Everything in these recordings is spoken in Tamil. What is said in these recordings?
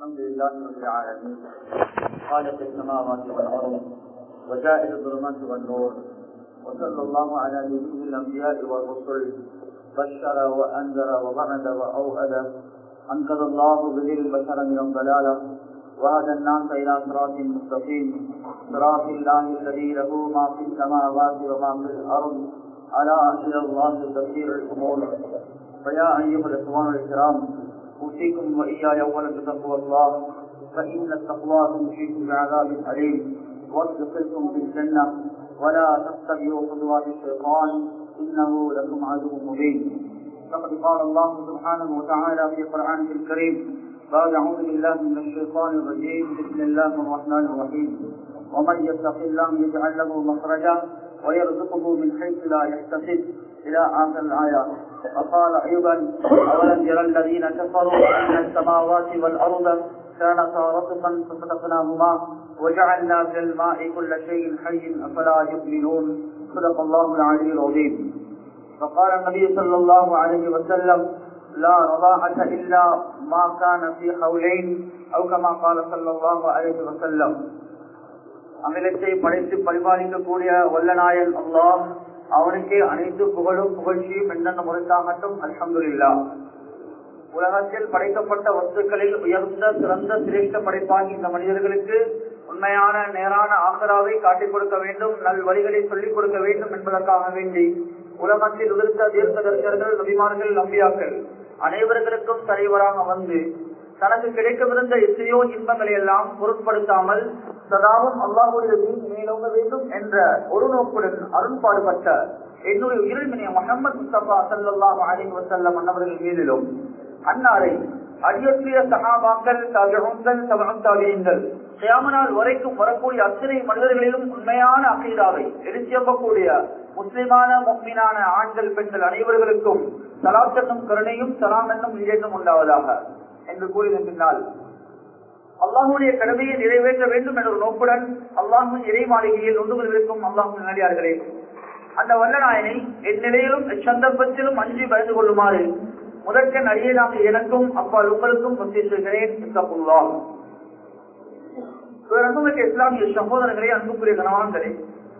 الحمد لله رب العالمين خالق السماوات والارض وجاعل الظلمات والنور وصلى الله على نبيه الانبياء والرسل بشر وانذر وبعد واوعد انقذ الله به البشر من الضلاله وهدى الناس الى صراط مستقيم صراط الله الذي له ما في السماوات وما في الارض الا الى الله تسير الامور فيا ايها الاخوان الكرام اوصيكم واياي اولا بتقوى الله فان التقوى تمشيكم بعذاب اليم وادخلكم في الجنه ولا تتبعوا خطوات الشيطان انه لكم عدو مبين فقد قال الله سبحانه وتعالى في قرآنه الكريم بعد أعوذ بالله من الشيطان الرجيم بسم الله الرحمن الرحيم ومن يتق الله يجعل له مخرجا ويرزقه من حيث لا يحتسب إلى آخر الآيات وقال أيضا أولم يرى الذين كفروا أن السماوات والأرض كانتا رتقا ففتقناهما وجعلنا في الماء كل شيء حي أفلا يؤمنون صدق الله العلي العظيم فقال النبي صلى الله عليه وسلم لا رضاعة إلا ما كان في حولين أو كما قال صلى الله عليه وسلم அமிலத்தை படைத்து பரிபாலிக்கக்கூடிய வல்லநாயன் அல்லாஹ் அவனுக்கே அனைத்து புகழும் புகழ்ச்சியும் என்னென்ன முறைத்தாகட்டும் அல்ஹம்துல்லா உலகத்தில் படைக்கப்பட்ட வஸ்துக்களில் உயர்ந்த சிறந்த சிரேஷ்ட படைப்பாகி இந்த மனிதர்களுக்கு உண்மையான நேரான ஆகராவை காட்டிக் கொடுக்க வேண்டும் நல் வழிகளை சொல்லிக் கொடுக்க வேண்டும் என்பதற்காக வேண்டி உலகத்தில் உதிர்த்த தீர்க்க தரிசர்கள் நபிமார்கள் நம்பியாக்கள் அனைவர்களுக்கும் தலைவராக வந்து தனக்கு கிடைக்கவிருந்த எத்தனையோ இன்பங்களை எல்லாம் பொருட்படுத்தாமல் சதாவும் அல்லாஹுடைய மேலோங்க வேண்டும் என்ற ஒரு நோக்குடன் அருண்பாடுபட்ட என்னுடைய உயிரிழமினிய முகமது முஸ்தபா சல்லாஹ் அலி வசல்லம் அன்னவர்கள் மீதிலும் அன்னாரை அடியொற்றிய சகாபாக்கள் தகவங்கள் தவணத்தாவியங்கள் சியாமனால் வரைக்கும் வரக்கூடிய அத்தனை மனிதர்களிலும் உண்மையான அகீதாவை எரிச்சியப்பக்கூடிய முஸ்லிமான முக்மீனான ஆண்கள் பெண்கள் அனைவர்களுக்கும் சலாத் என்னும் கருணையும் சலாம் என்னும் இயக்கம் உண்டாவதாக என்று கூறின பின்னால் அல்லாஹுடைய கடமையை நிறைவேற்ற வேண்டும் என்ற ஒரு நோக்குடன் அல்லாஹும் இறை மாளிகையில் ஒன்று கொள்வதற்கும் அல்லாஹும் நடிகார்களே அந்த வல்லநாயனை என் நிலையிலும் சந்தர்ப்பத்திலும் அஞ்சி பயந்து கொள்ளுமாறு முதற்க நடிகனாக எனக்கும் அப்பால் உங்களுக்கும் பற்றி சொல்கிறேன் இஸ்லாமிய சகோதரர்களே அன்புக்குரிய கணவான்களே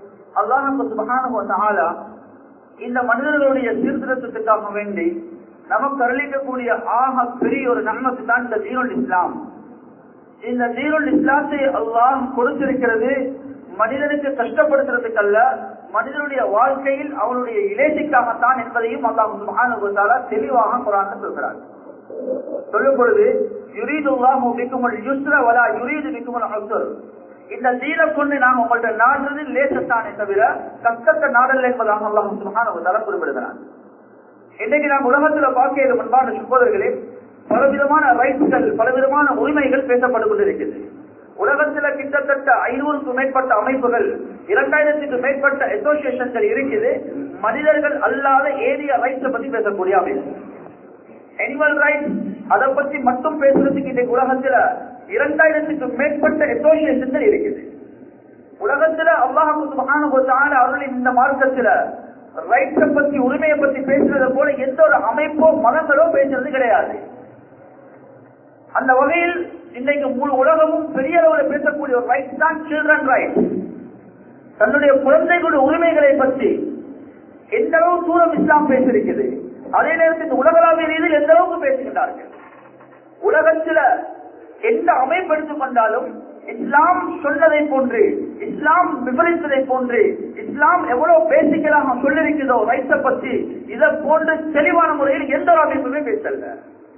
அல்லாஹ் இந்த மனிதர்களுடைய சீர்திருத்தத்துக்காக வேண்டி நமக்கு அருளிக்கக்கூடிய ஆக பெரிய ஒரு நன்மத்து தான் இந்த தீனுல் இஸ்லாம் இந்த தீனுல் இஸ்லாத்தை அல்லாஹ் கொடுத்திருக்கிறது மனிதனுக்கு கஷ்டப்படுத்துறதுக்கு அல்ல மனிதனுடைய வாழ்க்கையில் அவனுடைய இலேசிக்காகத்தான் என்பதையும் அல்லாஹ் சுபானுபத்தால தெளிவாக குரான் சொல்கிறார் சொல்லும் பொழுது யுரீதுல்லா மிக்குமல் யுஸ்ர வலா யுரீது மிக்குமல் அப்துல் இந்த தீனை கொண்டு நாம் உங்கள்ட்ட நாடுறது லேசத்தானே தவிர கஷ்டத்தை நாடல் என்பதாக அல்லாஹ் சுபானுபத்தால குறிப்பிடுகிறார் இன்னைக்கு நாம் உலகத்துல பார்க்க முன்பான சகோதரர்களே பலவிதமான ரைட்ஸ்கள் பலவிதமான உரிமைகள் பேசப்பட்டு கொண்டிருக்கிறது உலகத்துல கிட்டத்தட்ட ஐநூறுக்கும் மேற்பட்ட அமைப்புகள் இரண்டாயிரத்துக்கு மேற்பட்ட அசோசியேஷன்கள் இருக்குது மனிதர்கள் அல்லாத ஏரிய ரைட்ஸ் பத்தி பேசக்கூடிய அமைப்பு அனிமல் ரைட்ஸ் அதை பத்தி மட்டும் பேசுறதுக்கு இன்னைக்கு உலகத்துல இரண்டாயிரத்துக்கு மேற்பட்ட அசோசியேஷன்கள் இருக்குது உலகத்துல அல்லாஹு அவர்களின் இந்த மார்க்கத்துல ரைட்ஸை பத்தி உரிமையை பத்தி பேசுறத போல எந்த ஒரு அமைப்போ மதங்களோ பேசுறது கிடையாது அந்த வகையில் இன்னைக்கு முழு உலகமும் பெரிய அளவில் பேசக்கூடிய ஒரு ரைட்ஸ் தான் சில்ட்ரன் ரைட்ஸ் தன்னுடைய குழந்தைகளுடைய உரிமைகளை பற்றி எந்த அளவு தூரம் இஸ்லாம் பேசியிருக்கிறது அதே நேரத்தில் உலகளாவிய ரீதியில் எந்த அளவுக்கு பேசுகின்றார்கள் உலகத்தில் எந்த அமைப்பு எடுத்துக் கொண்டாலும் இஸ்லாம் சொன்னதை போன்று இஸ்லாம் விவரித்ததை போன்று இஸ்லாம் எவ்வளவு பேசிக்கலாக சொல்லிருக்கிறதோ ரைட்ஸை பற்றி இதை போன்று தெளிவான முறையில் எந்த ஒரு அமைப்புமே பேசல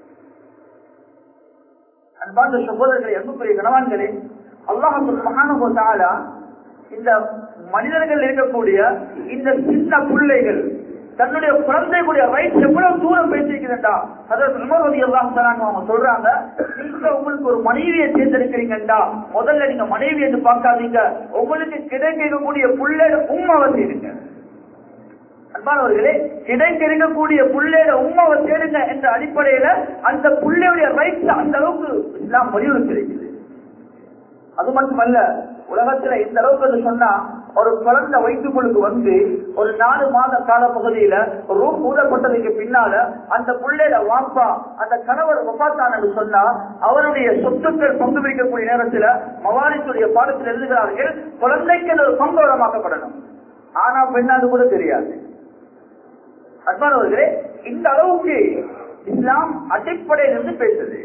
அன்பார்ந்த சகோதரர்களை அன்புக்குரிய கணவான்களே அல்லாஹால இந்த மனிதர்கள் இருக்கக்கூடிய இந்த சின்ன பிள்ளைகள் தன்னுடைய குழந்தைகளுடைய ரைட்ஸ் எவ்வளவு தூரம் பேசியிருக்கிறா அதற்கு விமர்வதி எல்லாம் அவங்க சொல்றாங்க நீங்க உங்களுக்கு ஒரு மனைவியை தேர்ந்தெடுக்கிறீங்கடா முதல்ல நீங்க மனைவி என்று பார்க்காதீங்க உங்களுக்கு கிடைக்கக்கூடிய புள்ளேட உண்மாவை செய்யுங்க அன்பானவர்களே கிடைக்க இருக்கக்கூடிய புள்ளையோட உண்மாவை தேடுங்க என்ற அடிப்படையில அந்த புள்ளையுடைய ரைட்ஸ் அந்த அளவுக்கு இஸ்லாம் வலியுறுத்தி இருக்குது அது மட்டுமல்ல உலகத்துல இந்த அளவுக்கு சொன்னா ஒரு குழந்தை வயிற்றுக்குழுக்கு வந்து ஒரு நாலு மாத கால பகுதியில ரூம் ஊதப்பட்டதுக்கு பின்னால அந்த பிள்ளையில வாப்பா அந்த கணவர் ஒப்பாத்தான்னு சொன்னா அவருடைய சொத்துக்கள் பங்கு பிரிக்கக்கூடிய நேரத்துல மவாரிசுடைய பாடத்தில் எழுதுகிறார்கள் குழந்தைக்கு ஒரு பங்கு வளமாக்கப்படணும் ஆனா பெண்ணாது கூட தெரியாது அன்பானவர்களே இந்த அளவுக்கு இஸ்லாம் அடிப்படையிலிருந்து பேசுது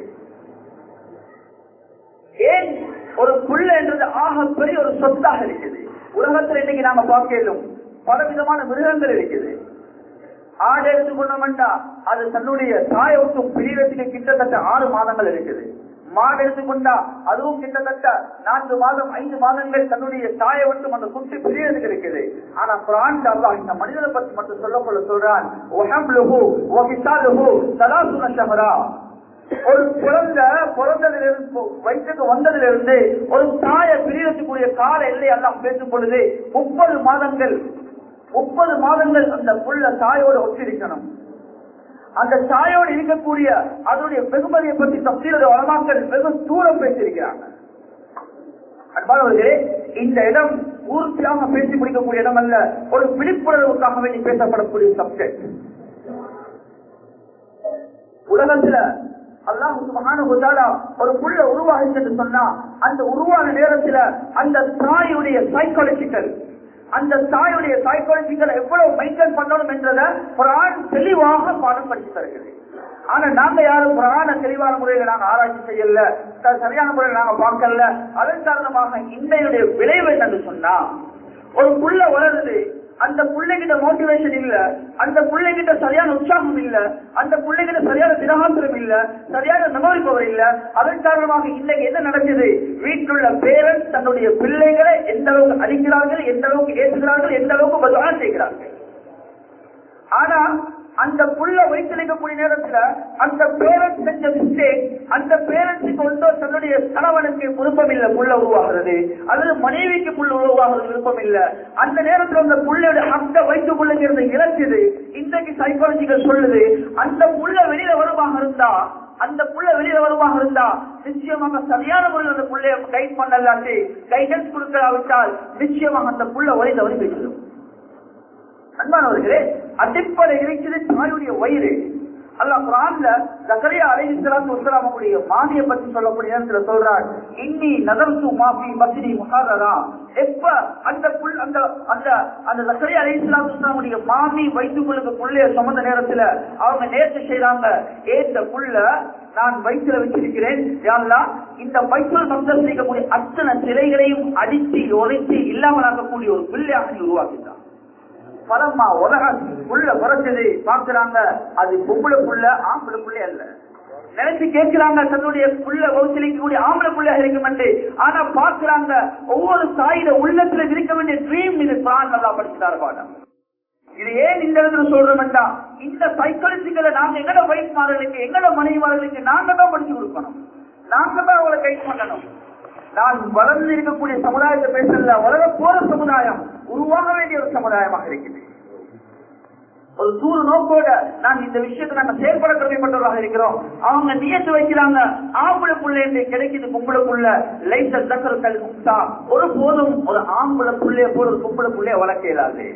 ஏன் ஒரு புள்ள என்றது ஆக பெரிய ஒரு சொத்தாக இருக்குது உலகத்துல இன்னைக்கு நாம பார்க்கலும் பல விதமான மிருகங்கள் இருக்குது ஆடு எடுத்துக்கொண்டோம்டா அது தன்னுடைய தாயை விட்டு பிரியறதுக்கு கிட்டத்தட்ட ஆறு மாதங்கள் இருக்குது மாடு எடுத்துக்கொண்டா அதுவும் கிட்டத்தட்ட நான்கு மாதம் ஐந்து மாதங்கள் தன்னுடைய தாயை விட்டு அந்த குட்டி பிரியறதுக்கு இருக்குது ஆனா குரான் அல்லாஹ் இந்த மனிதனை பற்றி மட்டும் சொல்லப்பட சொல்றான் ஒஹம்லுஹு ஒஹிசாலுஹு சலாசுன ஷஹரா ஒரு குழந்தை பிறந்ததிலிருந்து வயிற்றுக்கு வந்ததிலிருந்து ஒரு தாயை பிரியக்கூடிய கால எல்லை எல்லாம் பேசும் பொழுது முப்பது மாதங்கள் முப்பது மாதங்கள் அந்த புள்ள தாயோடு ஒற்றிருக்கணும் அந்த தாயோடு இருக்கக்கூடிய அதனுடைய வெகுமதியை பற்றி தப்சீலுடைய வளமாக்கள் வெகு தூரம் பேசியிருக்கிறாங்க அன்பானவர்களே இந்த இடம் பூர்த்தியாக பேசி முடிக்கக்கூடிய இடம் அல்ல ஒரு விழிப்புணர்வுக்காக வேண்டி பேசப்படக்கூடிய சப்ஜெக்ட் உலகத்துல அல்லாஹ் சுப்ஹானஹு தஆலா ஒரு புள்ள உருவாகுது என்று சொன்னா அந்த உருவான நேரத்துல அந்த தாயுடைய சைக்காலஜிக்கல் அந்த தாயுடைய சைக்காலஜிக்கல் எவ்வளவு மெயின்டைன் பண்ணணும் என்றத குரான் தெளிவாக பாடம் படித்து தருகிறது ஆனா நாங்க யாரும் புராண தெளிவான முறையில நாங்க ஆராய்ச்சி செய்யல ச- சரியான முறையில நாங்க பார்க்கல அதன் காரணமாக இன்றையுடைய விளைவு என்னன்னு சொன்னா ஒரு புள்ள வளருது அந்த பிள்ளைகிட்ட மோட்டிவேஷன் இல்ல அந்த பிள்ளைகிட்ட சரியான உற்சாகம் இல்ல அந்த பிள்ளைகிட்ட சரியான திரகாந்திரம் இல்ல சரியான மெமரி பவர் இல்ல அதன் காரணமாக இன்னைக்கு என்ன நடக்குது வீட்டிலுள்ள பேரண்ட்ஸ் தன்னுடைய பிள்ளைகளை எந்த அளவுக்கு அடிக்கிறார்கள் எந்த அளவுக்கு ஏற்றுகிறார்கள் எந்த அளவுக்கு பதுவாக செய்கிறார்கள் ஆனா அந்த புள்ள வைத்திருக்கக்கூடிய நேரத்துல அந்த பேரண்ட்ஸ் செஞ்ச மிஸ்டேக் அந்த பேரண்ட்ஸுக்கு வந்து தன்னுடைய கணவனுக்கு விருப்பம் இல்ல புள்ள உருவாகிறது அல்லது மனைவிக்கு புள்ள உருவாகிறது விருப்பம் இல்ல அந்த நேரத்துல அந்த புள்ளையோட அந்த வயிற்று புள்ளைங்க இருந்து இறக்குது இன்றைக்கு சைக்காலஜிகள் சொல்லுது அந்த புள்ள வெளியில வருமாக இருந்தா அந்த புள்ள வெளியில வருமாக இருந்தா நிச்சயமாக சரியான முறையில் அந்த புள்ளைய கைட் பண்ணலாட்டி கைடன்ஸ் கொடுக்கலாவிட்டால் நிச்சயமாக அந்த புள்ள வழி தவறி பேசிடும் அன்பானவர்களே அடிப்படை இருக்கிறது தாயுடைய வயிறு அல்லாஹ் குரான்ல ஜக்கரியா அலைஹிஸ்ஸலாத்து வஸ்ஸலாம் உடைய மானிய பத்தி சொல்லக்கூடிய நேரத்துல சொல்றார் இன்னி நதர்து மாஃபி பத்னி முஹர்ரரா எப்ப அந்த புல் அந்த அந்த அந்த ஜக்கரியா அலைஹிஸ்ஸலாத்து வஸ்ஸலாம் உடைய மாமி வயிற்றுக்குள்ளுக்கு புள்ளைய சுமந்த நேரத்துல அவங்க நேர்த்து செய்றாங்க ஏ இந்த புள்ள நான் வயிற்றுல வச்சிருக்கிறேன் யா அல்லாஹ் இந்த வயிற்றுல மந்தம் செய்யக்கூடிய அத்தனை சிலைகளையும் அடித்து உரைத்து இல்லாமலாக்கக்கூடிய ஒரு பிள்ளையாக நீ உருவாக்கிட்டான் பலமா உலகம் புள்ள பிறந்தது பார்க்கிறாங்க அது பொம்பளை புள்ள ஆம்பளை புள்ளை அல்ல நினைச்சு கேட்கிறாங்க தன்னுடைய புள்ள வகுத்திலிக்கக்கூடிய ஆம்பளை புள்ளையாக இருக்கும் ஆனா பார்க்கிறாங்க ஒவ்வொரு தாயில உள்ளத்துல இருக்க வேண்டிய ட்ரீம் இது பிரான் நல்லா படிக்கிறார் பாடம் இது ஏன் இந்த இடத்துல சொல்றோம்டா இந்த சைக்காலஜிக்கலை நாங்க எங்கட வயசுமார்களுக்கு எங்கட மனைவிமார்களுக்கு நாங்க தான் படிச்சு கொடுக்கணும் நாங்க தான் அவங்களை கைட் பண்ணணும் நான் வளர்ந்து இருக்கக்கூடிய சமுதாயத்தை பேசல வளர போற சமுதாயம் உருவாக வேண்டிய ஒரு சமுதாயமாக இருக்குது ஒரு தூர நோக்கோட நான் இந்த விஷயத்தை நாங்க செயல்பட கடமைப்பட்டவர்களாக இருக்கிறோம் அவங்க நியத்து வைக்கிறாங்க ஆம்பளை புள்ளை என்று கிடைக்குது பொம்பளை புள்ள லைட்ட தக்கர் கல் முக்தா ஒரு போதும் ஒரு ஆம்பளை புள்ளைய போல ஒரு பொம்பளை புள்ளைய வளர்க்க இயலாது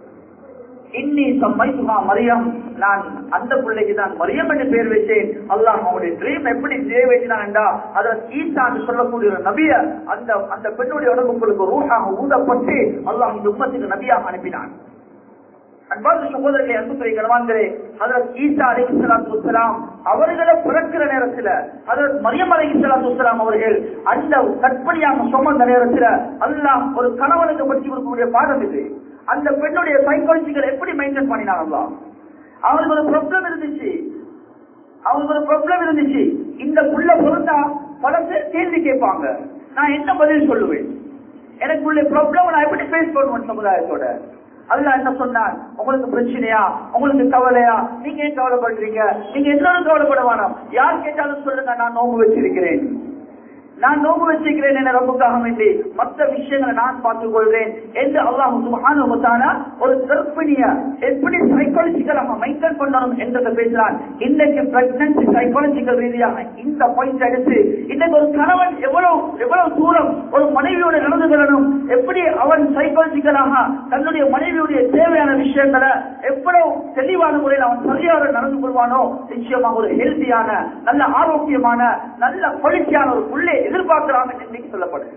இன்னி சம்மைத்துமா மரியம் நான் அந்த பிள்ளைக்கு தான் மரியம் என்று பெயர் வைத்தேன் அல்லாஹ் அவனுடைய ட்ரீம் எப்படி நிறைவேற்றினான் என்றா அதன் ஈசா என்று சொல்லக்கூடிய ஒரு நபிய அந்த அந்த பெண்ணுடைய உடம்புக்குள்ளுக்கு ரூஹாக ஊதப்பட்டு அல்லாஹ் இந்த உம்மத்துக்கு நபியாக அனுப்பினான் அன்பார்ந்த சகோதரர்களை அன்புத்துறை கனவான்களே அதற்கு ஈசா அலைஹி ஸலாத்து வஸ்ஸலாம் அவர்களை பிறக்கிற நேரத்துல அதற்கு மரியம் அலைஹி ஸலாத்து வஸ்ஸலாம் அவர்கள் அந்த கற்பனையாக சுமந்த நேரத்துல அல்லாஹ் ஒரு கணவனுக்கு படிச்சு கொடுக்கக்கூடிய பாடம் இது அந்த பெண்ணுடைய சைக்காலஜிகள் எப்படி மெயின்டைன் பண்ணினாங்க அவங்களுக்கு ஒரு ப்ராப்ளம் இருந்துச்சு அவங்களுக்கு ஒரு ப்ராப்ளம் இருந்துச்சு இந்த புள்ள பொருந்தா பல பேர் கேள்வி கேட்பாங்க நான் என்ன பதில் சொல்லுவேன் எனக்கு உள்ள ப்ராப்ளம் நான் எப்படி ஃபேஸ் பண்ணுவேன் சமுதாயத்தோட அல்லாஹ் என்ன சொன்னான் உங்களுக்கு பிரச்சனையா உங்களுக்கு கவலையா நீங்க ஏன் கவலைப்படுறீங்க நீங்க எல்லாரும் கவலைப்பட வேணாம் யார் கேட்டாலும் சொல்லுங்க நான் நோம்பு வச்சிருக்கிறேன் நான் நோம்பு வச்சிருக்கிறேன் என ரப்புக்காக வேண்டி மற்ற விஷயங்களை நான் பார்த்துக் கொள்வேன் என்று அல்லாஹ் சுப்ஹானஹு வ தஆலா ஒரு கர்ப்பிணிய எப்படி சைக்காலஜிக்கலாக மெயின்டைன் பண்ணணும் என்றதை பேசுறான் இன்னைக்கு பிரெக்னன்சி சைக்காலஜிக்கல் ரீதியாக இந்த பாயிண்ட் எடுத்து இன்னைக்கு ஒரு கணவன் எவ்வளவு எவ்வளவு தூரம் ஒரு மனைவியோட நடந்து கொள்ளணும் எப்படி அவன் சைக்காலஜிக்கலாக தன்னுடைய மனைவியுடைய தேவையான விஷயங்களை எவ்வளவு தெளிவான முறையில் அவன் சரியாக நடந்து கொள்வானோ நிச்சயமாக ஒரு ஹெல்த்தியான நல்ல ஆரோக்கியமான நல்ல குவாலிட்டியான ஒரு புள்ளை எதிர்பார்க்கிறான் என்று இன்னைக்கு சொல்லப்படுது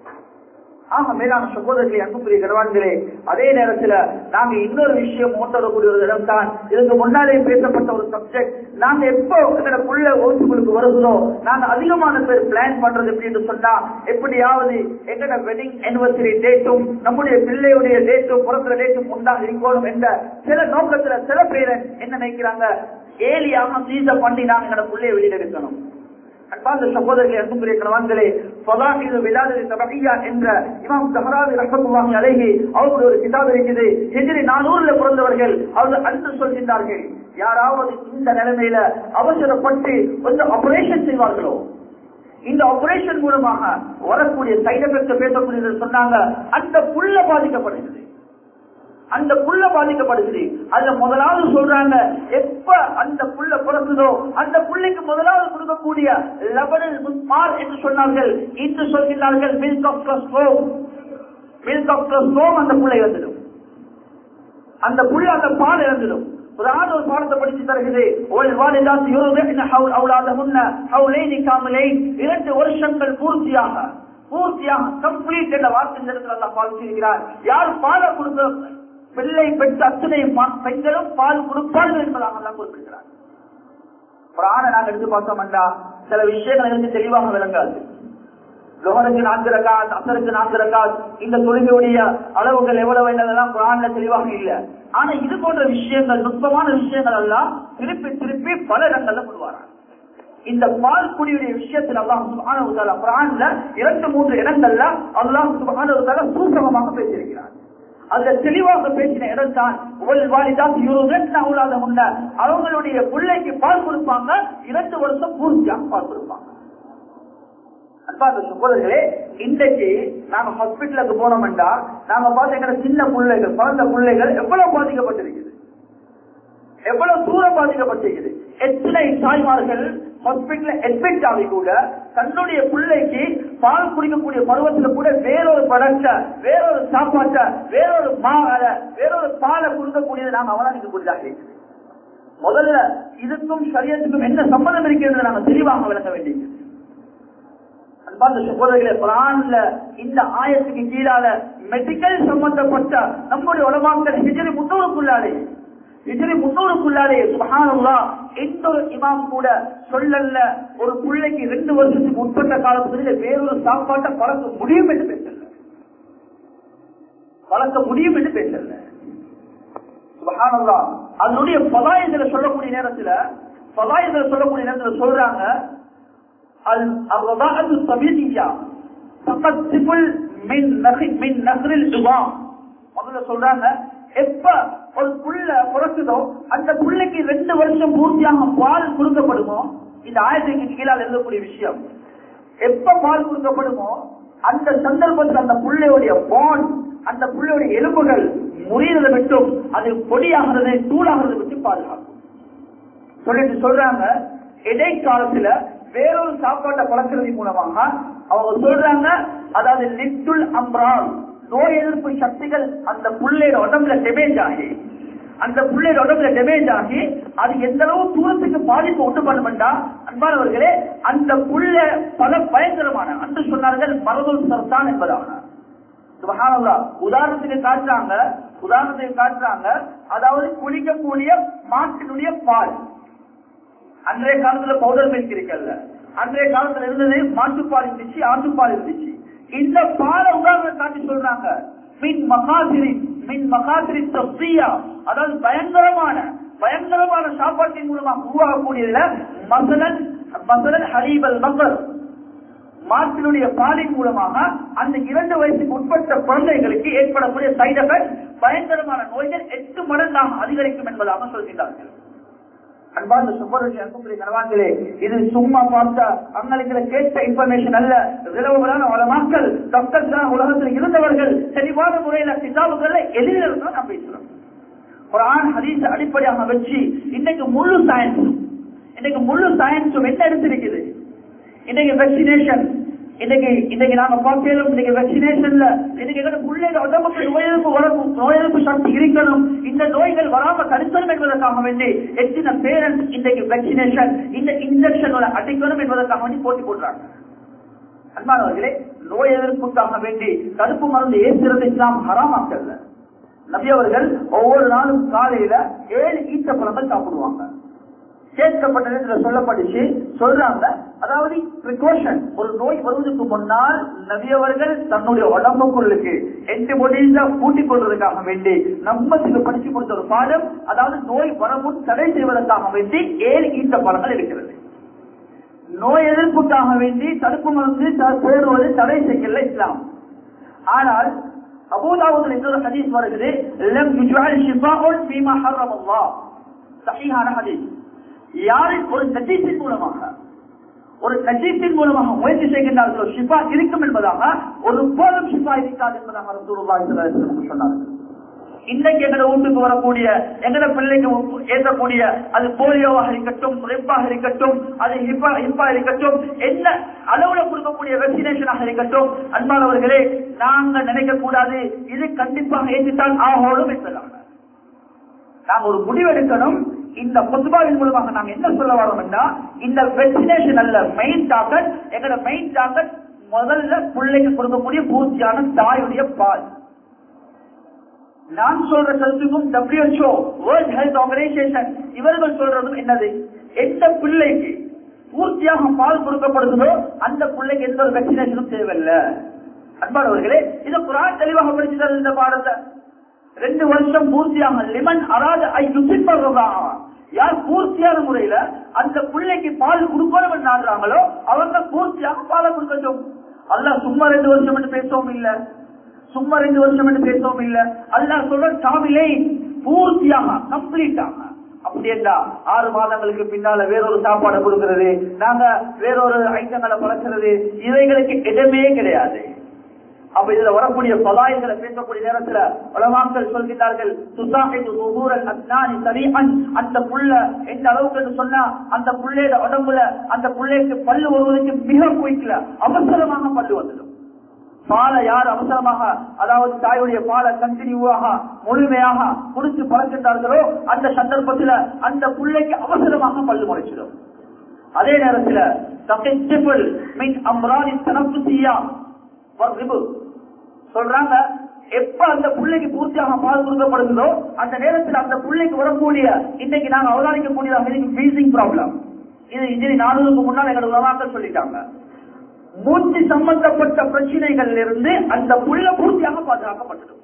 ஆக மேலான சகோதரர்களே அன்புக்குரிய கனவான்களே அதே நேரத்துல நாங்க இன்னொரு விஷயம் ஓட்டக்கூடிய ஒரு இடம் தான் இதுக்கு முன்னாலே பேசப்பட்ட ஒரு சப்ஜெக்ட் நாங்க எப்போ எங்களோட புள்ள ஓட்டுகளுக்கு வருகிறோ நாங்க அதிகமான பேர் பிளான் பண்றது எப்படின்னு சொன்னா எப்படியாவது எங்களோட வெட்டிங் anniversary டேட்டும் நம்முடைய பிள்ளையுடைய டேட்டும் பிறந்த டேட்டும் உண்டாக இருக்கணும் என்ற சில நோக்கத்துல சில பேர் என்ன நினைக்கிறாங்க ஏலியாக சீச பண்ணி நாங்க எங்களோட பிள்ளைய வெளியில இருக்கணும் அன்பார்ந்த சகோதரர்களே அன்புக்குரிய கணவான்களே ஃபதாஹிலு விலாததி தபஹியா என்ற இமாம் ஜஹராவி ரஹ்மத்துல்லாஹி அலைஹி அவர்களுடைய ஒரு கிதாப் இருக்குது ஹிஜ்ரி 400ல பிறந்தவர்கள் அவர்கள் அன்று சொல்கின்றார்கள் யாராவது இந்த நிலைமையில அவசரப்பட்டு கொஞ்சம் ஆபரேஷன் செய்வார்களோ இந்த ஆபரேஷன் மூலமாக வரக்கூடிய சைடு எஃபெக்ட் பேசக்கூடியது சொன்னாங்க அந்த புள்ள பாதிக்கப்படுகிறது அந்த புள்ள பாதிக்கப்படுகிறது அதுல முதலாவது சொல்றாங்க எப்ப அந்த புள்ள பிறந்ததோ அந்த புள்ளைக்கு முதலாவது கொடுக்கக்கூடிய லெபனில் முஸ்மார் என்று சொன்னார்கள் இன்று சொல்கிறார்கள் milk of plus milk of plus அந்த புள்ளை வந்துடும் அந்த புள்ள அந்த பால் இறந்துடும் ஒரு ஆண் ஒரு பாடத்தை படிச்சு தருகிறது ஒரு வாலிதாத்து யுருதின ஹவுல் அவுலாதஹுன்ன ஹவுலைனி காமிலைன் இரண்டு வருஷங்கள் பூர்த்தியாக பூர்த்தியாக கம்ப்ளீட் என்ற வார்த்தை இந்த இடத்துல அல்லாஹ் பாதிச்சிருக்கிறார் யார் பாலை கொடுக்க பிள்ளை பெற்ற அத்தனை மா- பெண்களும் பால் கொடுப்பார்கள் என்பதாக எல்லாம் குறிப்பிடுகிறார் ஒரு ஆணை நாங்கள் எடுத்து பார்த்தோம்டா சில விஷயங்கள் எனக்கு தெளிவாக விளங்காது லோகருக்கு நான்கு ரகாத் அசருக்கு நான்கு ரகாத் இந்த தொழுகையுடைய அளவுகள் எவ்வளவு என்னதெல்லாம் குரான்ல தெளிவாக இல்ல ஆனா இது போன்ற விஷயங்கள் நுட்பமான விஷயங்கள் எல்லாம் திருப்பி திருப்பி பல இடங்கள்ல கொள்வாராம் இந்த பால் குடியுடைய விஷயத்தில் அல்லாஹ் சுப்ஹானஹு வ தஆலா குர்ஆன்ல இரண்டு மூன்று இடங்கள்ல அல்லாஹ் சுப்ஹானஹு வ தஆலா சூசகமாக பேசியிருக்கிறார் அதுல தெளிவாக பேசின இடம் தான் அவங்களுடைய பிள்ளைக்கு பால் கொடுப்பாங்க இரண்டு வருஷம் பூர்த்தியாக பால் கொடுப்பாங்க அன்பார்ந்த சகோதரர்களே இன்றைக்கு நாங்க ஹாஸ்பிட்டலுக்கு போனோம்டா நாங்க பார்த்து எங்க சின்ன பிள்ளைகள் பிறந்த பிள்ளைகள் எவ்வளவு பாதிக்கப்பட்டிருக்குது எவ்வளவு தூரம் பாதிக்கப்பட்டிருக்குது எத்தனை தாய்மார்கள் ஹாஸ்பிட்டல அட்மிட் ஆகி கூட தன்னுடைய பிள்ளைக்கு பால் குடிக்கக்கூடிய பருவத்துல கூட வேறொரு படத்தை வேறொரு சாப்பாட்டை வேறொரு மாலை வேறொரு பாலை கொடுக்கக்கூடியது நாங்க அவதானிக்கக்கூடியதாக இருக்குது முதல்ல இதுக்கும் சரியத்துக்கும் என்ன சம்பந்தம் இருக்கிறது நாங்க தெளிவாக விளக்க வேண்டியது அன்பார்ந்த சகோதரர்களே குரான்ல இந்த ஆயத்துக்கு கீழால மெடிக்கல் சம்பந்தப்பட்ட நம்முடைய உலமாக்கள் ஹிஜரி முன்னூறுக்குள்ளாலே ஹிஜரி முன்னூறுக்குள்ளாலே சுபஹானல்லா எந்த ஒரு இமாம் கூட சொல்லல ஒரு பிள்ளைக்கு ரெண்டு வருஷத்துக்கு உட்பட்ட காலத்துல வேறொரு சாப்பாட்டை பழக்க முடியும் என்று பேசல பழக்க முடியும் என்று பேசல சுபஹானல்லா அதனுடைய பதாயத்துல சொல்லக்கூடிய நேரத்துல பதாயத்துல சொல்லக்கூடிய நேரத்துல சொல்றாங்க الرضاعة الطبيعية تقطف من نخ- من نخر العظام முதல்ல சொல்றாங்க எப்ப ஒரு புள்ள பிறக்குதோ அந்த புள்ளைக்கு ரெண்டு வருஷம் பூர்த்தியாக பால் கொடுக்கப்படுமோ இந்த ஆயிரத்துக்கு கீழால் எழுதக்கூடிய விஷயம் எப்ப பால் கொடுக்கப்படுமோ அந்த சந்தர்ப்பத்தில் அந்த புள்ளையுடைய போன் அந்த புள்ளையுடைய எலும்புகள் முறியதை விட்டும் அது பொடியாகிறது தூளாகிறது விட்டு பாதுகாக்கும் சொல்லிட்டு சொல்றாங்க இடைக்காலத்துல வேறொரு சாப்பாட்டை பழக்கிறது மூலமாக அவங்க சொல்றாங்க அதாவது லிட்டுல் அம்ரான் நோய் எதிர்ப்பு சக்திகள் அந்த புள்ளையோட உடம்புல டெமேஜ் ஆகி அந்த புள்ளையோட உடம்புல டெமேஜ் ஆகி அது எந்த அளவு தூரத்துக்கு பாதிப்பு உண்டு பண்ணுமெண்டா அன்பானவர்களே அந்த புள்ள பல பயங்கரமான அன்று சொன்னார்கள் மரபுல் சர்தான் என்பதான சுபஹானல்லாஹ் உதாரணத்துக்கு காட்டுறாங்க உதாரணத்துக்கு காட்டுறாங்க அதாவது குளிக்கக்கூடிய மாட்டினுடைய பால் அன்றைய காலத்துல பவுடர் மில்க் இருக்கல்ல அன்றைய காலத்துல இருந்தது மாட்டுப்பால் இருந்துச்சு ஆட்டுப்பால் இருந்துச்சு இந்த பாலை உதாரணம் காட்டி சொல்றாங்க மின் மகாசிரி மின் மகாசிரி தப்தியா அதாவது பயங்கரமான பயங்கரமான சாப்பாட்டின் மூலமா உருவாகக்கூடியதுல மசலன் மசலன் ஹரீபல் மக்கள் மாட்டினுடைய பாலின் மூலமாக அந்த இரண்டு வயசுக்கு உட்பட்ட குழந்தைகளுக்கு ஏற்படக்கூடிய சைடு எஃபெக்ட் பயங்கரமான நோய்கள் எட்டு மடங்காக அதிகரிக்கும் என்பதாக சொல்கிறார்கள் அன்பார்ந்த சுப்பரட்சி அன்புக்குரிய கனவான்களே இது சும்மா பார்த்த அங்களுக்கு கேட்ட இன்ஃபர்மேஷன் அல்ல விளவுகளான பல மக்கள் டாக்டர் உலகத்தில் இருந்தவர்கள் தெளிவான முறையில கிதாபுகள்ல எதிரில் இருந்தா நான் பேசுறோம் குரான் ஹதீஸ் அடிப்படையாக வச்சு இன்னைக்கு முழு சயின்ஸும் இன்னைக்கு முழு சயின்ஸும் என்ன எடுத்திருக்குது இன்னைக்கு வெக்சினேஷன் இன்னைக்கு இன்னைக்கு நாங்க பார்க்கலும் இன்னைக்கு வேக்சினேஷன்ல இன்னைக்கு எங்க பிள்ளைங்க உடம்புக்கு நோய் எதிர்ப்பு வரணும் நோய் எதிர்ப்பு சக்தி இருக்கணும் இந்த நோய்கள் வராம தடுக்கணும் என்பதற்காக வேண்டி எத்தனை பேரண்ட்ஸ் இன்னைக்கு வேக்சினேஷன் இந்த இன்ஜெக்ஷன்களை அடிக்கணும் என்பதற்காக வேண்டி போட்டி போடுறாங்க அன்பானவர்களே நோய் எதிர்ப்புக்காக வேண்டி தடுப்பு மருந்து ஏற்றுறது இஸ்லாம் ஹராமாக்கல்ல நபி அவர்கள் ஒவ்வொரு நாளும் காலையில ஏழு ஈட்ட பழங்கள் சாப்பிடுவாங்க சேர்க்கப்பட்ட நேரத்தில் சொல்லப்பட்டுச்சு சொல்றாங்க அதாவது precaution ஒரு நோய் வருவதற்கு முன்னால் நபியவர்கள் தன்னுடைய உடம்புக்குள்ளுக்கு எட்டு மொழியில கூட்டிக் கொள்வதற்காக வேண்டி நம்மத்துக்கு படிச்சு கொடுத்த ஒரு பாடம் அதாவது நோய் வரமுன் தடை செய்வதற்காக வேண்டி ஏழு ஈட்ட பழங்கள் இருக்கிறது நோய் எதிர்ப்புக்காக வேண்டி தடுப்பு மருந்து த- போடுவது தடை செய்யல இஸ்லாம் ஆனால் அபூதாவுதில் இன்னொரு ஹதீஸ் வருகிறது லம் யுஜ்அல் ஷிஃபாஉன் ஃபீமா ஹர்ரம அல்லாஹ் சஹீஹான ஹதீஸ் யாரின் ஒரு நஜீஸின் மூலமாக ஒரு நஜீஸின் மூலமாக முயற்சி செய்கின்றார்களோ ஷிஃபா இருக்கும் என்பதாக ஒரு போதும் ஷிஃபா இருக்காது என்பதாக ரசூலுல்லாஹி ஸல்லல்லாஹு அலைஹி வஸல்லம் சொன்னார்கள் இன்னைக்கு எங்கட வீட்டுக்கு வரக்கூடிய எங்கட பிள்ளைக்கு ஏற்றக்கூடிய அது போலியோவாக இருக்கட்டும் ரெப்பாக இருக்கட்டும் அது ஹிப்பா ஹிப்பா இருக்கட்டும் என்ன அளவுல கொடுக்கக்கூடிய வெக்சினேஷனாக இருக்கட்டும் அன்பானவர்களே நாங்க நினைக்க கூடாது இது கண்டிப்பாக ஏற்றுத்தான் ஆகணும் என்பதாக நாங்க ஒரு முடிவெடுக்கணும் இந்த பொதுவாவின் மூலமாக நாங்க என்ன சொல்ல வரோம்னா இந்த வெக்சினேஷன் அல்ல மெயின் டார்கெட் எங்களோட மெயின் டார்கெட் முதல்ல பிள்ளைக்கு கொடுக்கக்கூடிய பூர்த்தியான தாயுடைய பால் நான் சொல்ற கருத்துக்கும் WHO வேர்ல்ட் ஹெல்த் ஆர்கனைசேஷன் இவர்கள் சொல்றதும் என்னது எந்த பிள்ளைக்கு பூர்த்தியாக பால் கொடுக்கப்படுகிறதோ அந்த பிள்ளைக்கு எந்த ஒரு வெக்சினேஷனும் தேவையில்லை அன்பானவர்களே இது குரான் தெளிவாக படிச்சுதான் இந்த பாடத்தை ரெண்டு வருஷம் பூர்த்தியாக லிமன் அராத ஐ யுசிப்பா யார் பூர்த்தியான முறையில அந்த பிள்ளைக்கு பால் கொடுக்கணும் நாடுறாங்களோ அவங்க பூர்த்தியாக பாலை கொடுக்கட்டும் அல்லாஹ் சும்மா ரெண்டு வருஷம் என்று பேசவும் இல்ல சும்மா ரெண்டு வருஷம் என்று பேசவும் இல்ல அல்லாஹ் சொல்ற காமிலே பூர்த்தியாக கம்ப்ளீட்டாக அப்படி என்றா ஆறு மாதங்களுக்கு பின்னால வேறொரு சாப்பாடு கொடுக்கிறது நாங்க வேறொரு ஐட்டங்களை பழக்கிறது இவைகளுக்கு இடமே கிடையாது அப்ப இதுல வரக்கூடிய பலாய்களை பேசக்கூடிய நேரத்துல உலமாக்கள் சொல்கிறார்கள் சுசாஹிது நுகூரல் அத்னானி சரீஹன் அந்த புள்ள எந்த அளவுக்கு என்று சொன்னா அந்த புள்ளையோட உடம்புல அந்த புள்ளைக்கு பல்லு வருவதற்கு மிக குயிக்கல அவசரமாக பல்லு வந்துடும் பாலை யார் அவசரமாக அதாவது தாயுடைய பாலை கண்டினியூவாக முழுமையாக குடிச்சு பழக்கின்றார்களோ அந்த சந்தர்ப்பத்துல அந்த பிள்ளைக்கு அவசரமாக பல்லு முளைச்சிடும் அதே நேரத்துல தப்பிச்சிபிள் மின் அம்ரானி தனப்புசியா சொல்றாங்க எப்ப அந்த பிள்ளைக்கு பூர்த்தியாக பால் கொடுக்கப்படுகிறதோ அந்த நேரத்தில் அந்த பிள்ளைக்கு வரக்கூடிய இன்னைக்கு நாங்க அவதானிக்கக்கூடியதாக வீசிங் ப்ராப்ளம் இது இன்றைய நாடுகளுக்கு முன்னால் எங்களோட உலமாக்கள் சொல்லிட்டாங்க மூச்சு சம்பந்தப்பட்ட பிரச்சனைகள் இருந்து அந்த புள்ள பூர்த்தியாக பாதுகாக்கப்பட்டது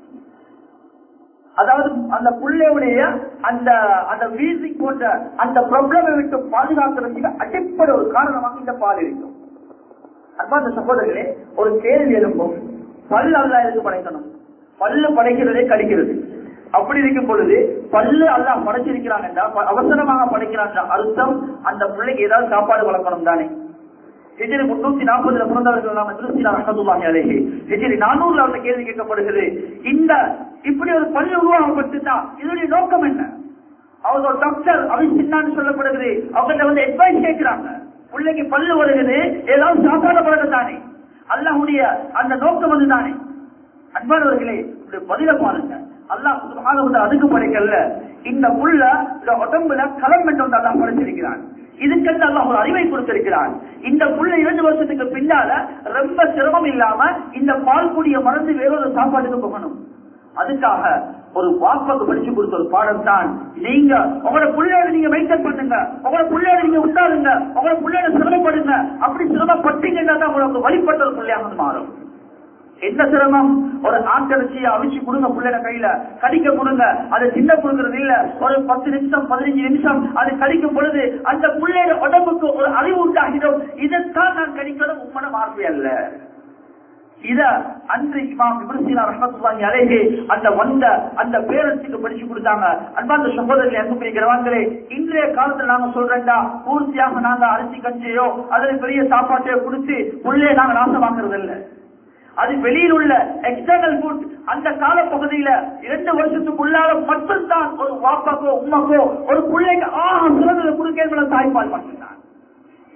அதாவது அந்த புள்ளையுடைய அந்த அந்த வீசிங் போன்ற அந்த ப்ராப்ளமை விட்டு பாதுகாக்கிறதுக்கு அடிப்படை ஒரு காரணமாக இந்த பால் இருக்கும் அன்பாந்த சகோதரர்களே ஒரு கேள்வி எழுப்பும் பல்லு அல்லா எதுக்கு படைக்கணும் பல்லு படைக்கிறதே கடிக்கிறது அப்படி இருக்கும் பொழுது பல்லு அல்லா படைச்சிருக்கிறாங்க என்றால் அவசரமாக படைக்கிறான் அர்த்தம் அந்த பிள்ளைக்கு ஏதாவது சாப்பாடு வளர்க்கணும் தானே ஹிஜரி முன்னூத்தி நாற்பதுல பிறந்தவர்கள் நாம திருச்சியில் அகதுல்லாஹி அலேஹி ஹிஜரி நானூறுல அந்த கேள்வி கேட்கப்படுகிறது இந்த இப்படி ஒரு பள்ளி உருவாக்கப்பட்டுட்டா இதனுடைய நோக்கம் என்ன அவங்க ஒரு டாக்டர் அவன் சின்னான்னு சொல்லப்படுகிறது அவங்க வந்து அட்வைஸ் கேட்கிறாங்க பிள்ளைக்கு பல்லு வருகிறது ஏதாவது சாப்பாடு பழக்கம் தானே அல்லாஹுடைய அந்த நோக்கம் வந்து தானே அன்பானவர்களே இப்படி பதில பாருங்க அல்லாஹ் சுப்ஹானஹு அதுக்கு படைக்கல இந்த புள்ள இந்த உடம்புல களம் என்று வந்து அல்லாஹ் படைச்சிருக்கிறான் இதுக்கென்று அல்லாஹ் ஒரு அறிவை கொடுத்திருக்கிறான் இந்த புள்ள இரண்டு வருஷத்துக்கு பின்னால ரொம்ப சிரமம் இல்லாம இந்த பால் கூடிய மறந்து வேறொரு சாப்பாட்டுக்கு போகணும் அதுக்காக ஒரு வாப்பாக்கு படிச்சு கொடுத்த ஒரு பாடம் தான் நீங்க உங்களோட பிள்ளையோட நீங்க மெயின்டைன் பண்ணுங்க உங்களோட பிள்ளையோட நீங்க உண்டாருங்க உங்களோட பிள்ளையோட சிரமப்படுங்க அப்படி சிரமப்பட்டீங்கன்னா தான் உங்களுக்கு வழிபட்ட ஒரு பிள்ளையாக மாறும் என்ன சிரமம் ஒரு ஆட்டரிசியை அவிச்சு கொடுங்க பிள்ளைட கையில கடிக்க கொடுங்க அது சின்ன கொடுக்கறது இல்ல ஒரு பத்து நிமிஷம் பதினஞ்சு நிமிஷம் அது கடிக்கும் பொழுது அந்த பிள்ளையோட உடம்புக்கு ஒரு அறிவு உண்டாகிடும் இதைத்தான் நான் கடிக்கணும் உம்மன மார்பு அல்ல இத அன்று இமாம் இப்ரசீனா ரஹமத்துல்லாஹி அலைஹி அந்த வந்த அந்த பேரண்ட்ஸுக்கு படிச்சு கொடுத்தாங்க அன்பார்ந்த சகோதரர்களே அன்புக்குரிய கிரவான்களே இன்றைய காலத்துல நாங்க சொல்றேன்டா பூர்த்தியாக நாங்க அரிசி கஞ்சியோ அதுல பெரிய சாப்பாட்டையோ கொடுத்து உள்ளே நாங்க நாசமாக்குறது இல்லை அது வெளியில் உள்ள எக்ஸ்டர்னல் ஃபுட் அந்த கால பகுதியில இரண்டு வருஷத்துக்குள்ளால மட்டும்தான் ஒரு வாப்பாக்கோ உமாக்கோ ஒரு பிள்ளைக்கு ஆக சிறந்த கொடுக்க தாய்ப்பால் மட்டும்தான்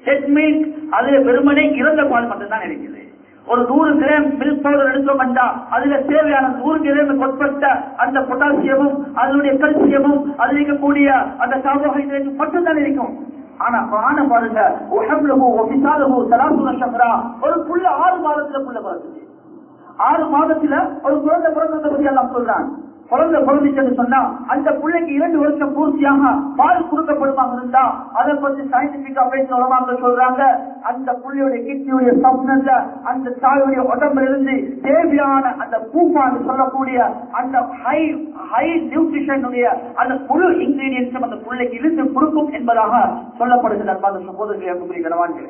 டெட் மில்க் அதுல வெறுமனே இறந்த பால் மட்டும்தான் இருக்குது ஒரு நூறு கிராம் மில்க் பவுடர் எடுத்தோம் என்றா அதுல தேவையான நூறு கிராம் கொட்பட்ட அந்த பொட்டாசியமும் அதனுடைய கல்சியமும் அதில் இருக்கக்கூடிய அந்த கார்போஹைட்ரேட் மட்டும்தான் இருக்கும் ஆனா காண பாருங்க உடம்புலகோ ஒபிசாலகோ சலாசுல சங்கரா ஒரு புள்ள ஆறு மாதத்துல புள்ள பிறகுது ஆறு மாதத்துல ஒரு குழந்தை பிறந்ததை பத்தி எல்லாம் சொல்றான் குழந்தை பிறந்துச்சுன்னு சொன்னா அந்த பிள்ளைக்கு இரண்டு வருஷம் பூர்த்தியாக பால் கொடுக்கப்படுமாக இருந்தா அதை பத்தி சயின்டிபிக்கா பேச உலமாங்க சொல்றாங்க அந்த புள்ளையுடைய கிட்னியுடைய சப்னல்ல அந்த தாயுடைய உடம்புல இருந்து தேவையான அந்த பூப்பான்னு சொல்லக்கூடிய அந்த ஹை ஹை நியூட்ரிஷனுடைய அந்த முழு இன்கிரீடியன்ஸும் அந்த பிள்ளைக்கு இருந்து கொடுக்கும் என்பதாக சொல்லப்படுகிற அந்த சகோதரர்களை கனவான்களே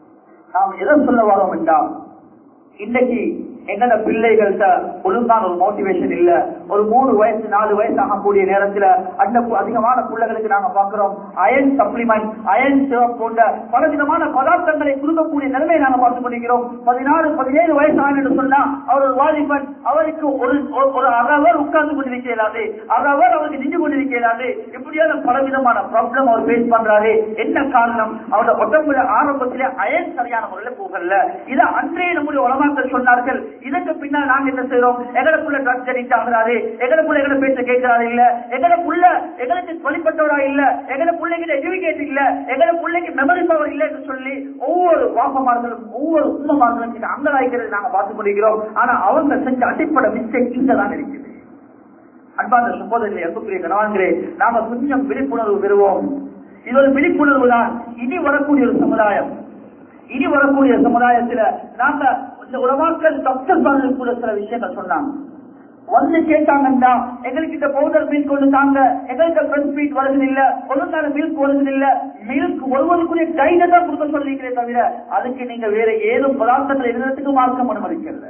நாம் எதை சொல்ல வரோம் என்றால் இன்னைக்கு எங்கட பிள்ளைகள்கிட்ட ஒழுங்கான ஒரு மோட்டிவேஷன் இல்ல ஒரு மூணு வயசு நாலு வயசு ஆகக்கூடிய நேரத்துல அந்த பு- அதிகமான பிள்ளைகளுக்கு நாங்க பாக்குறோம் அயன் சப்ளிமெண்ட் அயன் சிரப் போன்ற பல விதமான பதார்த்தங்களை கொடுக்கக்கூடிய நிலைமையை நாங்க பார்த்து கொண்டிருக்கிறோம் பதினாறு பதினேழு வயசு ஆனு சொன்னா அவர் ஒரு வாலிபன் அவருக்கு ஒரு ஒரு- ஒரு அறவர் உட்கார்ந்து கொண்டிருக்கிறாரு அறவர் அவருக்கு நின்று கொண்டிருக்கிறாரு இப்படியான பல விதமான ப்ராப்ளம் அவர் ஃபேஸ் பண்றாரு என்ன காரணம் அவரோட உடம்புல ஆரம்பத்திலே அயன் சரியான முறையில போகல இதை அன்றைய நம்முடைய உலமாக்கள் சொன்னார்கள் இதற்கு பின்னால் நாங்க என்ன செய்யறோம் எங்களுக்குள்ள ட்ரக்ஸ் அடிக்ட் ஆகிறாரு எங்களுக்குள்ள எங்களை பேச கேட்கிறாரு இல்ல எங்களுக்குள்ள எங்களுக்கு வழிபட்டவரா இல்ல எங்களை பிள்ளைகிட்ட எஜுகேட் இல்ல எங்களை பிள்ளைக்கு மெமரி பவர் இல்ல என்று சொல்லி ஒவ்வொரு வாப்பமார்களும் ஒவ்வொரு உண்மமார்களும் இது அங்கலாய்க்கிறது நாங்க பார்த்து கொண்டிருக்கிறோம் ஆனா அவங்க செஞ்ச அடிப்படை மிஸ்டேக் இங்க தான் இருக்குது அன்பார்ந்த சகோதரர்களே அன்புக்குரிய கணவான்களே நாம கொஞ்சம் விழிப்புணர்வு பெறுவோம் இது ஒரு விழிப்புணர்வு தான் இனி வரக்கூடிய ஒரு சமுதாயம் இனி வரக்கூடிய சமுதாயத்துல நாங்க இந்த உலமாக்கள் டாக்டர் பாடல் கூட சில விஷயங்கள் சொன்னாங்க வந்து கேட்டாங்கன்னா எங்களுக்கு இந்த பவுடர் மில்க் கொண்டு தாங்க எங்களுக்கு ஃப்ரெண்ட் ஸ்வீட் வருது இல்ல ஒழுங்கான மில்க் வருது இல்ல மில்க் ஒருவருக்குரிய கைட தான் கொடுக்க சொல்லிக்கிறே தவிர அதுக்கு நீங்க வேற ஏதும் பதார்த்தங்கள் எழுதுறதுக்கு மார்க்கம் அனுமதிக்கல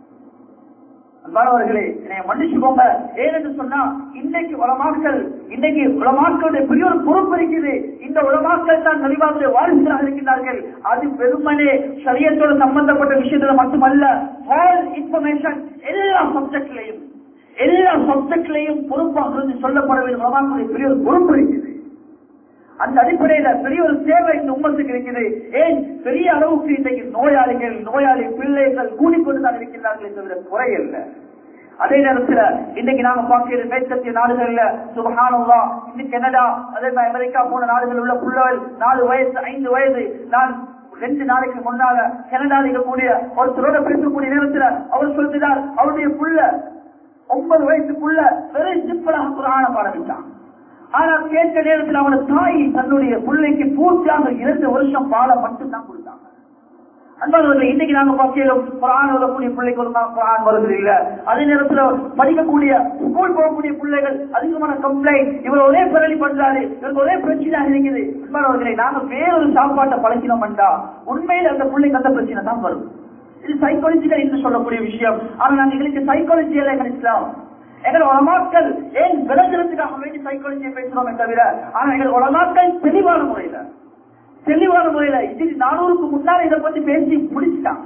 அன்பானவர்களே என்னை மன்னிச்சுக்கோங்க ஏனென்று சொன்னா இன்னைக்கு உலமாக்கள் இன்னைக்கு உலமாக்களுடைய பெரிய ஒரு பொறுப்பு இருக்குது இந்த உலமாக்கள் தான் நலிவாவுடைய வாரிசுகளாக இருக்கின்றார்கள் அது வெறுமனே சரியத்தோடு சம்பந்தப்பட்ட விஷயத்துல மட்டுமல்ல ஆல் இன்ஃபர்மேஷன் எல்லா சப்ஜெக்ட்லையும் எல்லா சப்ஜெக்ட்லையும் பொறுப்பாக இருந்து சொல்லப்பட வேண்டிய உலமாக்களுடைய பெரிய ஒரு பொறுப்பு இருக்குது அந்த அடிப்படையில பெரிய ஒரு சேவை இந்த உம்மத்துக்கு இருக்குது ஏன் பெரிய அளவுக்கு இன்றைக்கு நோயாளிகள் நோயாளி பிள்ளைகள் கூடிக்கொண்டுதான் இருக்கின்றார்களே தவிர குறையல்ல அதே நேரத்துல இன்னைக்கு நாங்க பார்க்கிற மேற்கத்திய நாடுகள்ல சுபகானவா இன்னைக்கு கனடா அதே மாதிரி அமெரிக்கா போன நாடுகள் உள்ள பிள்ளைகள் நாலு வயசு ஐந்து வயது நான் ரெண்டு நாளைக்கு முன்னால கனடாவில் இருக்கக்கூடிய ஒருத்தரோட பேசக்கூடிய நேரத்துல அவர் சொல்கிறார் அவருடைய புள்ள ஒன்பது வயசுக்குள்ள வெறும் சிம்பிளாக குரான பாடமிட்டான் ஆனா கேட்ட நேரத்தில் அவனோட தாய் தன்னுடைய பிள்ளைக்கு பூர்த்தியாக இரண்டு வருஷம் பாலை மட்டும்தான் கொடுத்தாங்க அன்பானவர்கள் இன்னைக்கு நாங்க பார்க்கிறோம் குரான் வரக்கூடிய பிள்ளைக்கு ஒரு நாள் குரான் வருது இல்ல அதே நேரத்துல படிக்கக்கூடிய ஸ்கூல் போகக்கூடிய பிள்ளைகள் அதிகமான கம்ப்ளைண்ட் இவர் ஒரே பிறலி பண்றாரு இவருக்கு ஒரே பிரச்சனை இருக்குது அன்பானவர்களை நாங்க வேறொரு சாப்பாட்டை பழக்கினோம்டா உண்மையில அந்த பிள்ளைக்கு அந்த பிரச்சனை தான் வரும் இது சைக்காலஜிக்கல் என்று சொல்லக்கூடிய விஷயம் ஆனா நாங்க எங்களுக்கு சைக்காலஜி எல்லாம் எங்க இஸ்லாம் எங்கள் உலமாக்கள் ஏன் விளங்குறதுக்காக வேண்டி சைக்காலஜியை பேசுறோமே தவிர ஆனா எங்கள் உலமாக்கள் தெளிவான முறையில தெளிவான முறையில இது நானூறுக்கு முன்னால இதை பத்தி பேசி முடிச்சுட்டாங்க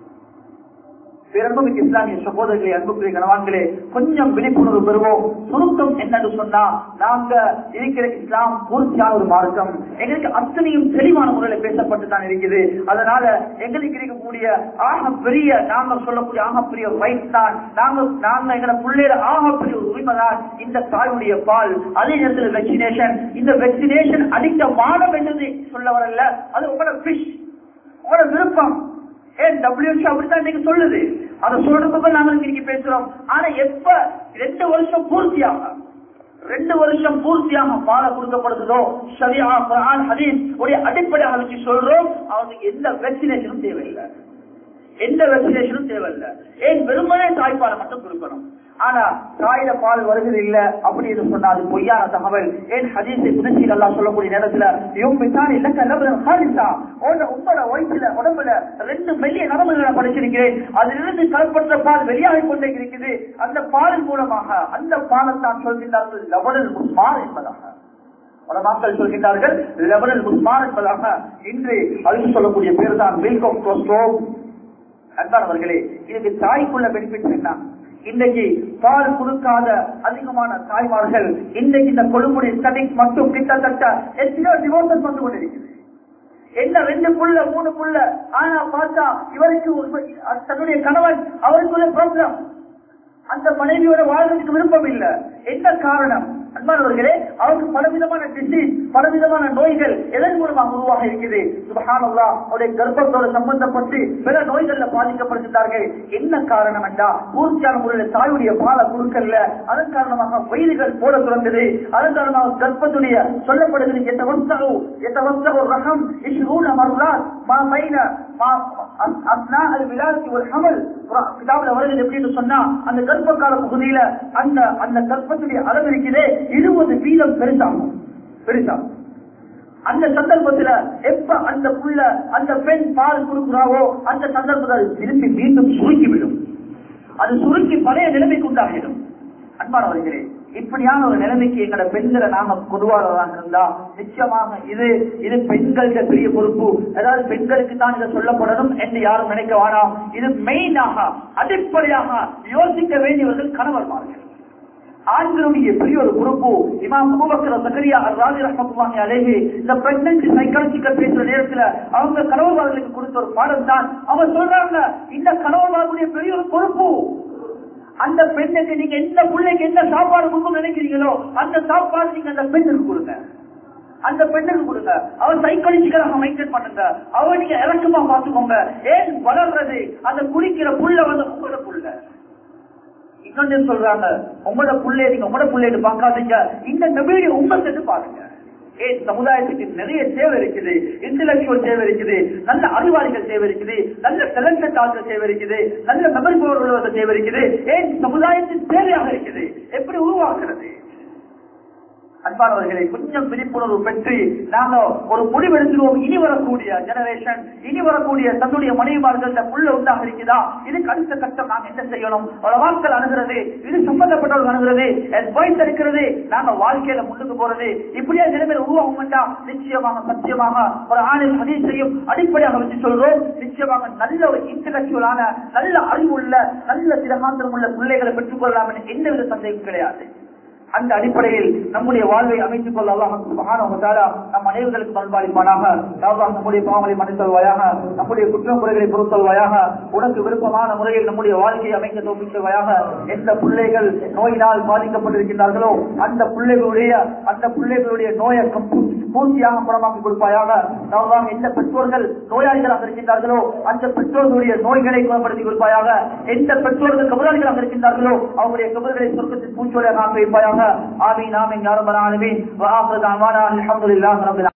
பேரன்புமிக்க இஸ்லாமிய சகோதரர்களே அன்புக்குரிய கணவான்களே கொஞ்சம் விழிப்புணர்வு பெறுவோம் சுருக்கம் என்னன்னு சொன்னா நாங்க இருக்கிற இஸ்லாம் பூர்த்தியான ஒரு மார்க்கம் எங்களுக்கு அத்தனையும் தெளிவான முறையில பேசப்பட்டு தான் இருக்குது அதனால எங்களுக்கு இருக்கக்கூடிய ஆக பெரிய நாங்க சொல்லக்கூடிய ஆக பெரிய ரைட் தான் நாங்க நாங்க எங்களை பிள்ளையில ஆக பெரிய ஒரு உரிமை தான் இந்த தாயுடைய பால் அதே நேரத்தில் வெக்சினேஷன் இந்த வெக்சினேஷன் அடிக்க மாதம் என்றது சொல்ல வரல அது உங்களோட ஃபிஷ் உங்களோட விருப்பம் ஏன் டபிள்யூசி அப்படித்தான் இன்னைக்கு சொல்லுது அதை சொல்றதுக்கு நாங்க இன்னைக்கு பேசுறோம் ஆனா எப்ப ரெண்டு வருஷம் பூர்த்தியாக ரெண்டு வருஷம் பூர்த்தியாக பால கொடுக்கப்படுகிறதோ சரியா குர்ஆன் ஹதீஸ் உடைய அடிப்படையாக வச்சு சொல்றோம் அவனுக்கு எந்த வெக்சினேஷனும் தேவையில்லை எந்த வெக்சினேஷனும் தேவையில்லை ஏன் வெறுமனே தாய்ப்பாலை மட்டும் கொடுக்கணும் ஆனா தாயில பால் வருகிறது இல்ல அப்படின்னு சொன்னா அது பொய்யான தகவல் ஏன் ஹதீஸை புதிச்சில் எல்லாம் சொல்லக்கூடிய நேரத்துல இவங்க தான் இல்ல கல்லபுரம் ஹாரிசா உன்னோட உங்களோட வயிற்றுல உடம்புல ரெண்டு மெல்லிய நரம்புகளை படிச்சிருக்கிறேன் அதிலிருந்து கலப்பற்ற பால் வெளியாகி கொண்டே இருக்குது அந்த பாலின் மூலமாக அந்த பாலத்தான் சொல்கின்றார்கள் லபடல் முஸ்மார் என்பதாக பல மக்கள் சொல்கின்றார்கள் லெபனல் முஸ்மான் என்பதாக இன்று அதுக்கு சொல்லக்கூடிய பேர் தான் மில்க் ஆஃப் கொஸ்ட்ரோம் அன்பானவர்களே இதுக்கு தாய்க்குள்ள பெனிஃபிட் என்ன இன்றைக்கு பால் கொடுக்காத அதிகமான தாய்மார்கள் இன்றைக்கு இந்த கொழும்புடைய ஸ்டடிக்ஸ் மட்டும் கிட்டத்தட்ட எத்தனையோ டிவோர்சஸ் வந்து கொண்டிருக்கிறது என்ன ரெண்டு புள்ள மூணு புள்ள ஆனா பார்த்தா இவருக்கு ஒரு- தன்னுடைய கணவன் அவருக்குள்ள ப்ராப்ளம் அந்த மனைவியோட வாழ்றதுக்கு விருப்பம் இல்ல என்ன காரணம் அன்பானவர்களே அவருக்கு பலவிதமான டிசீஸ் பலவிதமான நோய்கள் எதன் மூலமாக உருவாக இருக்குது சுபஹானல்லா அவருடைய கர்ப்பத்தோட சம்பந்தப்பட்டு பல நோய்கள்ல பாதிக்கப்படுகின்றார்கள் என்ன காரணம் என்றா பூர்த்தியான முறையில் தாயுடைய பால குறுக்கல்ல அதன் காரணமாக வயிறுகள் போட துறந்தது அதன் காரணமாக கர்ப்பத்துடைய சொல்லப்படுகிறது எத்த வஸ்தகு எத்த வஸ்தகு ரகம் இஷ்ரூன மருளாத் மா பைன மா அஸ்னா அல் விலாசி ஒரு ஹமல் கிதாபுல வருகிறது எப்படின்னு சொன்னா அந்த கர்ப்ப கால பகுதியில அந்த அந்த கர்ப்பத்துடைய அளவு இருக்கிறதே இருபது வீதம் பெருசாகும் பெருசாகும் அந்த சந்தர்ப்பத்துல எப்ப அந்த புள்ள அந்த பெண் பால் கொடுக்கிறாவோ அந்த சந்தர்ப்பத்தில் அது திரும்பி மீண்டும் சுருக்கிவிடும் அது சுருக்கி பழைய நிலைமைக்கு உண்டாகிடும் அன்பானவர்களே இப்படியான ஒரு நிலைமைக்கு எங்களை பெண்களை நாங்க பொதுவானதாக இருந்தா நிச்சயமாக இது இது பெண்களுக்கு பெரிய பொறுப்பு அதாவது பெண்களுக்கு தான் இதை சொல்லப்படணும் என்று யாரும் நினைக்க வேணாம் இது மெயினாக அடிப்படையாக யோசிக்க வேண்டியவர்கள் கணவர்மார்கள் ஆண்களுடைய பெரிய ஒரு பொறுப்பு இமாம் அபூபக்கர் சகரியா ராஜி ரஹ்மத்துல்லாஹி அலைஹி இந்த பிரெக்னன்சி சைக்காலஜிக்கல் பேசுற நேரத்துல அவங்க கணவர்களுக்கு கொடுத்த ஒரு பாடம் தான் அவங்க சொல்றாங்க இந்த கணவர்களுடைய பெரிய ஒரு பொறுப்பு அந்த பெண்ணுக்கு நீங்க எந்த பிள்ளைக்கு என்ன சாப்பாடு கொடுக்கணும்னு நினைக்கிறீங்களோ அந்த சாப்பாடு நீங்க அந்த பெண்ணுக்கு கொடுங்க அந்த பெண்ணுக்கு கொடுங்க அவன் சைக்காலஜிக்கலாக மெயின்டைன் பண்ணுங்க அவ நீங்க இறக்கமா பாத்துக்கோங்க ஏன் வளர்றது அந்த குடிக்கிற புள்ள வந்து உங்களோட புள்ள இன்னொன்னு சொல்றாங்க உங்களோட புள்ளைய நீங்க உங்களோட புள்ளைன்னு பார்க்காதீங்க இந்த நபியுடைய உண்மத்தை பாருங்க ஏன் சமுதாயத்துக்கு நிறைய தேவை இருக்குது இன்டலெக்சுவல் தேவை இருக்குது நல்ல அறிவாளிகள் தேவை இருக்குது நல்ல டேலண்டட் ஆட்கள் தேவை இருக்குது நல்ல மெமரி பவர் உள்ளவர்கள் தேவை இருக்குது ஏன் சமுதாயத்தின் தேவையாக இருக்குது எப்படி உருவாக்குறது அன்பானவர்களை கொஞ்சம் விழிப்புணர்வு பெற்று நாங்க ஒரு முடிவெடுத்துருவோம் இனி வரக்கூடிய ஜெனரேஷன் இனி வரக்கூடிய தன்னுடைய மனைவிமார்கள் புள்ள உண்டாக இருக்குதா இதுக்கு அடுத்த கட்டம் நாங்க என்ன செய்யணும் வாழ்க்கை அணுகிறது இது சம்பந்தப்பட்டவர்கள் அணுகிறது அட்வைஸ் இருக்கிறது நாங்க வாழ்க்கையில முன்னுக்கு போறது இப்படியா நிலைமையில உருவாகும் வேண்டாம் நிச்சயமாக சத்தியமாக ஒரு ஆணில் ஹதீஸையும் அடிப்படையாக வச்சு சொல்றோம் நிச்சயமாக நல்ல ஒரு இன்டலெக்சுவலான நல்ல அறிவுள்ள நல்ல திரகாந்திரம் உள்ள பிள்ளைகளை பெற்றுக் கொள்ளலாம் என்ற எந்தவித சந்தேகம் கிடையாது அந்த அடிப்படையில் நம்முடைய வாழ்வை அமைத்துக் கொள்ள அல்லாஹ் சுப்ஹானஹு வ தஆலா நம் அனைவர்களுக்கு பண்பாளிப்பானாக அல்லாஹ் நம்முடைய பாவங்களை மன்னித்தல்வாயாக நம்முடைய குற்றம் குறைகளை பொறுத்தல்வாயாக உனக்கு விருப்பமான முறையில் நம்முடைய வாழ்க்கையை அமைக்க தோப்பித்தல்வாயாக எந்த பிள்ளைகள் நோயினால் பாதிக்கப்பட்டிருக்கின்றார்களோ அந்த பிள்ளைகளுடைய அந்த பிள்ளைகளுடைய நோயை கம்பு- பூர்த்தியாக குணமாக்கி கொடுப்பாயாக அல்லாஹ் எந்த பெற்றோர்கள் நோயாளிகளாக இருக்கின்றார்களோ அந்த பெற்றோர்களுடைய நோய்களை குணப்படுத்தி கொடுப்பாயாக எந்த பெற்றோர்கள் கபலாளிகளாக இருக்கின்றார்களோ அவங்களுடைய கபல்களை சொர்க்கத்தின் பூச்சோலையாக ஆக்கி வைப்பாயாக ஆமீன் ஆமீன் யாரும் ஆலமீன் வஆஹிரு தஅவானா அல்ஹம்துலில்லாஹி ரப்பில்